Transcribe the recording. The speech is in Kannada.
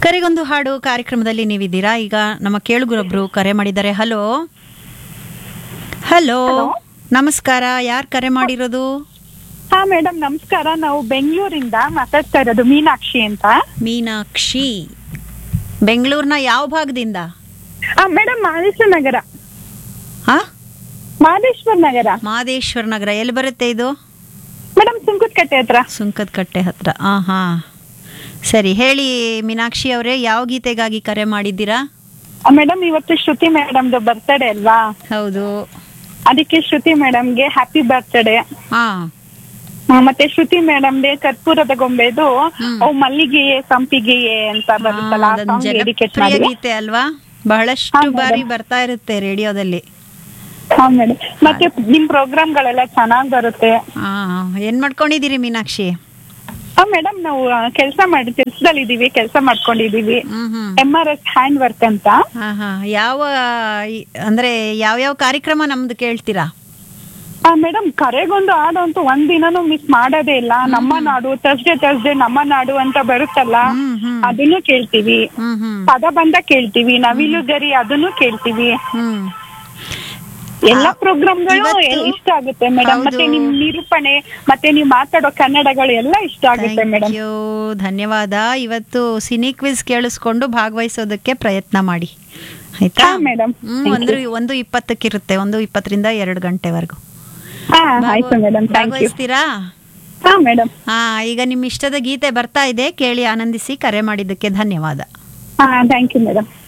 ಕರೆಗೊಂದು ಹಾಡು ಕಾರ್ಯಕ್ರಮದಲ್ಲಿ ನೀವಿದ್ದೀರಾ ಈಗ ನಮ್ಮ ಕೇಳುಗರೊಬ್ರು ಕರೆ ಮಾಡಿದ್ದಾರೆ ಹಲೋ ಹಲೋ ನಮಸ್ಕಾರ ಯಾರು ಕರೆ ಮಾಡಿರೋದು ಹಾ ಮೇಡಮ್ ನಮಸ್ಕಾರ ನಾವು ಬೆಂಗಳೂರಿಂದ ಮಾತಾಡ್ತಾ ಇರೋದು ಮೀನಾಕ್ಷಿ ಅಂತ ಮೀನಾಕ್ಷಿ ಬೆಂಗಳೂರಿನ ಯಾವ ಭಾಗದಿಂದ ಆ ಮೇಡಮ್ ಮಹದೇಶ್ವರ ನಗರ ಹಾ ಮಹದೇಶ್ವರ ನಗರ ಮಾದೇಶ್ವರ ನಗರ ಎಲ್ಲಿ ಬರುತ್ತೆ ಇದು ಮೇಡಮ್ ಸುಂಕದಕಟ್ಟೆ ಹತ್ರ ಸುಂಕದ ಕಟ್ಟೆ ಹತ್ರ ಆ ಹಾ ಸರಿ ಹೇಳಿ ಮೀನಾಕ್ಷಿ ಅವರೇ ಯಾವ ಗೀತೆಗಾಗಿ ಕರೆ ಮಾಡಿದ್ದೀರಾ ಮೇಡಮ್ ಇವತ್ತು ಶ್ರುತಿ ಮೇಡಮ್ದು ಬರ್ತಡೇ ಅಲ್ವಾ ಹೌದು ಅದಕ್ಕೆ ಶ್ರುತಿ ಮೇಡಮ್ಗೆ ಹ್ಯಾಪಿ ಬರ್ತ್ಡೇ ಹಾ ಮತ್ತೆ ಶ್ರುತಿ ಮೇಡಮ್ಗೆ ಕರ್ಪೂರದ ಗೊಂಬೆದು ಅವು ಮಲ್ಲಿಗೆಯೇ ಸಂಪಿಗೆಯೇ ಅಂತ ಬರುತ್ತಲ್ಲ ಆ ಅದೊಂದು ಸಾಂಗ್ ಡೆಡಿಕೇಟ್ ಜನಪ್ರಿಯ ಮಾಡಿ ಗೀತೆ ಅಲ್ವಾ ಬಹಳಷ್ಟು ಹಾ, madam. ಬಾರಿ ಬರ್ತಾ ಇರುತ್ತೆ ರೇಡಿಯೋದಲ್ಲಿ ಹಾ ಮೇಡಮ್ ಮತ್ತೆ ನಿಮ್ ಪ್ರೋಗ್ರಾಮ್ಗಳೆಲ್ಲ ಚೆನ್ನಾಗ್ ಬರುತ್ತೆ ಹಾ ಏನ್ ಮಾಡ್ಕೊಂಡಿದ್ದೀರಿ ಮೀನಾಕ್ಷಿ ಹಾ ಮೇಡಮ್ ನಾವು ಕೆಲಸ ಮಾಡಿ ಕೆಲ್ಸದಲ್ಲಿ ಇದೀವಿ ಕೆಲಸ ಮಾಡ್ಕೊಂಡಿದೀವಿ ಹ್ಮ್ ಹ್ಮ್ M R S hand work ಅಂತ ಹಾ ಹಾ ಯಾವ ಈ- ಅಂದ್ರೆ ಯಾವ್ಯಾವ ಕಾರ್ಯಕ್ರಮ ನಮ್ದು ಕೇಳ್ತೀರಾ ಮೇಡಮ್ ಕರೆಗೊಂದು ಹಾಡು ಅಂತೂ ಒಂದ್ ದಿನನೂ ಮಿಸ್ ಮಾಡೋದೇ ಇಲ್ಲ ನಮ್ಮ ನಾಡು ತರ್ಸ್ಡೇ ತರ್ಸ್ಡೇ ನಮ್ಮ ನಾಡು ಅಂತ ಬರುತ್ತಲ್ಲ ಹ್ಮ್ ಹ್ಮ್ ಅದನ್ನು ಕೇಳ್ತೀವಿ ಹ್ಮ್ ಹ್ಮ್ ಪದ ಬಂದ ಕೇಳ್ತೀವಿ ನವಿಲುಗರಿ ಅದನ್ನು ಕೇಳ್ತೀವಿ ಹ್ಮ್ ಎಲ್ಲಾ ಪ್ರೋಗ್ರಾಮ್ಗಳು ಇವತ್ತು- ಇಷ್ಟ ಆಗುತ್ತೆ ಮೇಡಮ್ ಮತ್ತೆ ಹೌದು. ನಿಮ್ ನಿರೂಪಣೆ ಮತ್ತೆ ನೀವು ಮಾತಾಡೋ ಕನ್ನಡಗಳು ಎಲ್ಲ ಇಷ್ಟ ಆಗುತ್ತೆ ಮೇಡಮ್ ಥ್ಯಾಂಕ್ ಯು ಧನ್ಯವಾದ ಇವತ್ತು ಸಿನಿ ಕ್ವಿಜ್ ಕೇಳಿಸ್ಕೊಂಡು ಭಾಗವಹಿಸೋದಕ್ಕೆ ಪ್ರಯತ್ನ ಮಾಡಿ ಆಯ್ತಾ ಹಾ, madam. ಹ್ಮ್ Thank ಒಂದು ಒಂದು ಇಪ್ಪತ್ತಕ್ಕಿರುತ್ತೆ ಒಂದು ಇಪ್ಪತ್ತರಿಂದ ಎರಡು ಗಂಟೆವರೆಗೂ ಹಾ ಆಯ್ತು ಮೇಡಮ್ ಥ್ಯಾಂಕ್ ಯು ಭಾಗವಹಿಸ್ತೀರಾ ಹಾ ಮೇಡಮ್ ಹಾ ಈಗ ನಿಮ್ಮ ಇಷ್ಟದ ಗೀತೆ ಬರ್ತಾ ಇದೆ ಕೇಳಿ ಆನಂದಿಸಿ ಕರೆ ಮಾಡಿದ್ದಕ್ಕೆ ಧನ್ಯವಾದ ಹಾ ಥ್ಯಾಂಕ್ ಯು ಮೇಡಮ್